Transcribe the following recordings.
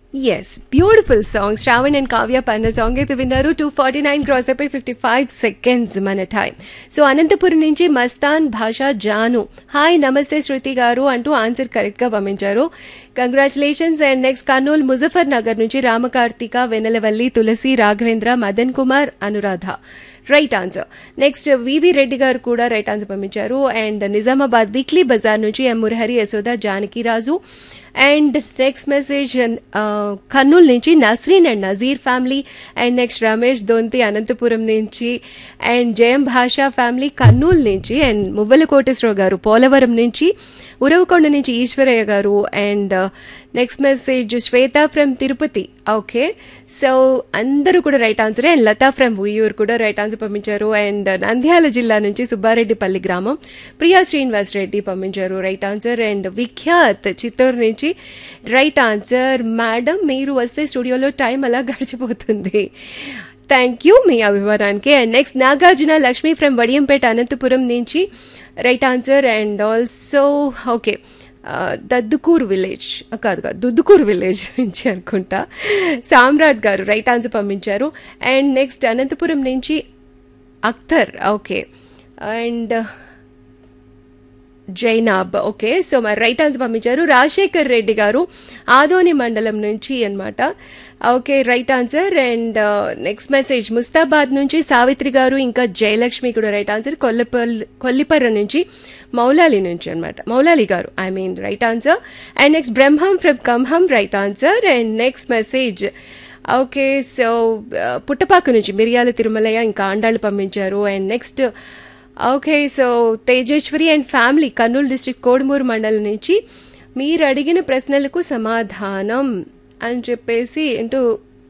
Yes beautiful song Shravan and Kavya పన్న song అయితే విన్నారు టూ ఫార్టీ నైన్ క్రాస్ అయిపోయి ఫిఫ్టీ ఫైవ్ సెకండ్స్ మన టైం సో అనంతపురం నుంచి మస్తాన్ భాషా జాను హాయ్ నమస్తే శృతి గారు అంటూ ఆన్సర్ కరెక్ట్గా పంపించారు congratulations and next Kurnool Muzaffar Nagar నుంచి Ramakarthika Venalavalli Tulasi Raghavendra Madan Kumar Anuradha right answer next VV Reddy garu కూడా రైట్ ఆన్సర్ పంపించారు అండ్ నిజామాబాద్ వీక్లీ బజార్ నుంచి M Murahari Yashoda Janakiraju and next message Kurnool నుంచి Nasreen and Nazeer family and next Ramesh Donthi Anantapur నుంచి అండ్ జయం భాషా ఫ్యామిలీ కర్నూలు నుంచి అండ్ మువ్వల కోటేశ్వరరావు గారు పోలవరం నుంచి ఉరవకొండ నుంచి Eshwaraiah garu and next message Shweta from Tirupati okay so అందరూ కూడా right answer and Latha from Uyyuru కూడా రైట్ ఆన్సర్ పంపించారు అండ్ నంద్యాల జిల్లా నుంచి సుబ్బారెడ్డిపల్లి గ్రామం ప్రియా శ్రీనివాస్ రెడ్డి పంపించారు right answer and Vikhyat Chittoor నుంచి రైట్ ఆన్సర్ మేడం మీరు వస్తే స్టూడియోలో టైం అలా గడిచిపోతుంది థ్యాంక్ యూ మీ అభిమానానికి and next Nagarjuna Lakshmi from Vadiyampeta Anantapur నుంచి right answer and also okay Daddukuru village కాదు కాదు దుద్దుకూరు విలేజ్ నుంచి అనుకుంటా సామ్రాట్ గారు రైట్ ఆన్సర్ పంపించారు అండ్ నెక్స్ట్ అనంతపురం నుంచి Akhtar okay and Zainab okay so మరి రైట్ ఆన్సర్ పంపించారు రాజశేఖర్ రెడ్డి గారు ఆదోని మండలం నుంచి అనమాట okay right answer and next message Mustabad నుంచి సావిత్రి గారు ఇంకా జయలక్ష్మి కూడా రైట్ ఆన్సర్ కొల్లపల్లి కొల్లిపర్ర నుంచి మౌలాలి నుంచి అనమాట Moulali garu I mean right answer and next Brahmam from Khammam right answer and next message okay so Puttapaku నుంచి మిరియాల తిరుమలయ్య ఇంకా ఆండాళ్ళు పంపించారు and next okay so Tejeswari and family Kurnool district Kodumur మండలం నుంచి మీరు అడిగిన ప్రశ్నలకు సమాధానం అని చెప్పేసి ఏంటో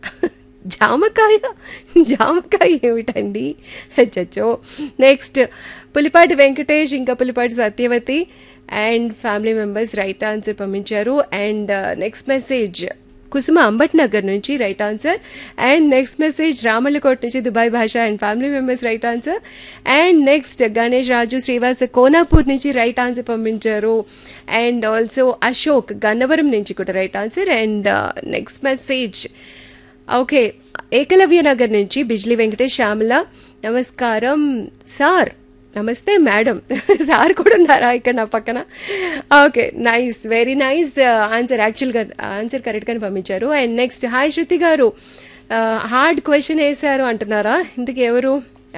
జామకాయ జామకాయ ఏమిటండి చచ్చో నెక్స్ట్ పులిపాటి వెంకటేష్ ఇంకా Pulipati Satyavati and family members right answer పంపించారు and next message Kusuma Ambat Nagar నుంచి right answer and next message Ramallakot నుంచి Dubai Basha and family members right answer and next Ganesh Raju Srivasa Konapur నుంచి రైట్ ఆన్సర్ పంపించారు అండ్ ఆల్సో అశోక్ గన్నవరం నుంచి కూడా right answer and next message okay Ekalavya Nagar నుంచి బిజ్లీ వెంకటేష్ శ్యామల నమస్కారం sir నమస్తే మేడం సార్ కూడా ఉన్నారా ఇక్కడ నా పక్కన okay nice very nice answer యాక్చువల్గా ఆన్సర్ కరెక్ట్గానే పంపించారు అండ్ నెక్స్ట్ హాయ్ శృతి గారు హార్డ్ క్వశ్చన్ వేశారు అంటున్నారా ఇందుకు ఎవరు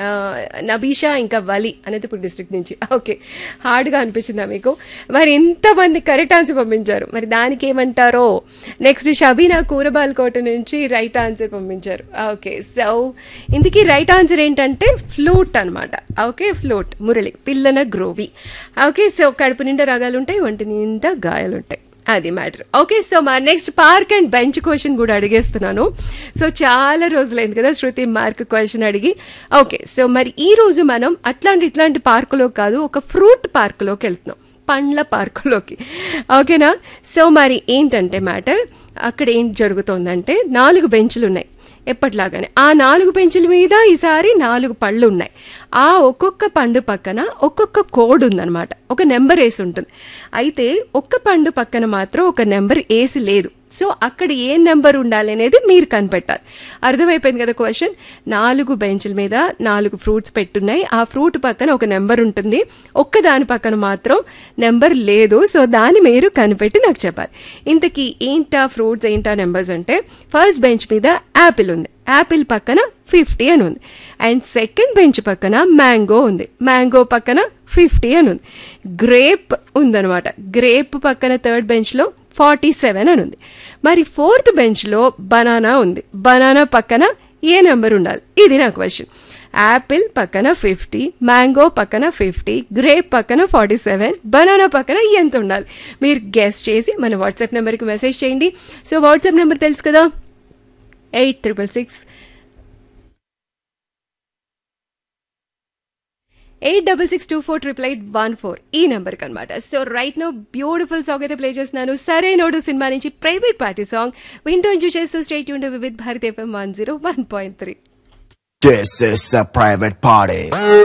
నబీషా ఇంకా వలి అనంతపురం డిస్ట్రిక్ట్ నుంచి ఓకే హార్డ్గా అనిపించిందా మీకు మరి ఇంతమంది కరెక్ట్ ఆన్సర్ పంపించారు మరి దానికి ఏమంటారో నెక్స్ట్ షబీనా కూరబాల్కోట నుంచి రైట్ ఆన్సర్ పంపించారు ఓకే సో ఇందుకీ రైట్ ఆన్సర్ ఏంటంటే ఫ్లూట్ అనమాట ఓకే ఫ్లూట్ మురళి పిల్లన గ్రోవి ఓకే సో కడుపు నిండా రాగాలు ఉంటాయి ఒంటి నిండా గాయాలు ఉంటాయి అది మ్యాటర్ ఓకే సో మా next park and bench question కూడా అడిగేస్తున్నాను సో చాలా రోజులైంది కదా శృతి మార్క్ క్వశ్చన్ అడిగి ఓకే సో మరి ఈ రోజు మనం అట్లాంటి ఇట్లాంటి పార్కులో కాదు ఒక ఫ్రూట్ పార్కులోకి వెళ్తున్నాం పండ్ల పార్కులోకి ఓకేనా సో మరి ఏంటంటే మ్యాటర్ అక్కడ ఏం జరుగుతోందంటే నాలుగు బెంచ్లు ఉన్నాయి ఎప్పటిలాగానే ఆ నాలుగు బెంచుల మీద ఈసారి నాలుగు పళ్ళు ఉన్నాయి ఆ ఒక్కొక్క పండు పక్కన ఒక్కొక్క కోడ్ ఉందన్నమాట ఒక నెంబర్ వేసి ఉంటుంది అయితే ఒక్క పండు పక్కన మాత్రం ఒక నెంబర్ వేసి లేదు సో అక్కడ ఏ నెంబర్ ఉండాలి అనేది మీరు కనిపెట్టాలి అర్థమైపోయింది కదా క్వశ్చన్ నాలుగు బెంచ్ల మీద నాలుగు ఫ్రూట్స్ పెట్టున్నాయి ఆ ఫ్రూట్ పక్కన ఒక నెంబర్ ఉంటుంది ఒక్క దాని పక్కన మాత్రం నెంబర్ లేదు సో దాన్ని మీరు కనిపెట్టి నాకు చెప్పాలి ఇంతకీ ఏంటా ఫ్రూట్స్ ఏంటా నెంబర్స్ అంటే ఫస్ట్ బెంచ్ మీద యాపిల్ ఉంది యాపిల్ పక్కన ఫిఫ్టీ అని ఉంది అండ్ సెకండ్ బెంచ్ పక్కన మ్యాంగో ఉంది మ్యాంగో పక్కన ఫిఫ్టీ అని ఉంది గ్రేప్ ఉందనమాట గ్రేప్ పక్కన థర్డ్ బెంచ్లో ఫార్టీ సెవెన్ అని ఉంది మరి ఫోర్త్ బెంచ్లో బనానా ఉంది బనానా పక్కన ఏ నెంబర్ ఉండాలి ఇది నా క్వశ్చన్ యాపిల్ పక్కన ఫిఫ్టీ మ్యాంగో పక్కన ఫిఫ్టీ గ్రేప్ పక్కన ఫార్టీ సెవెన్ బనానా పక్కన ఎంత ఉండాలి మీరు గెస్ట్ చేసి మన వాట్సాప్ నెంబర్కి మెసేజ్ చేయండి సో వాట్సాప్ నెంబర్ తెలుసు కదా eight triple six eight double six two four triple eight one four ఈ నెంబర్కి అనమాట so right no beautiful song అయితే ప్లే చేస్తున్నాను సరే నోడు సినిమా నుంచి ప్రైవేట్ పార్టీ సాంగ్ వింటూ ఎంజాయ్ చేస్తూ స్టేట్ యూన్ with Bharat FM one zero one point three This is a private party.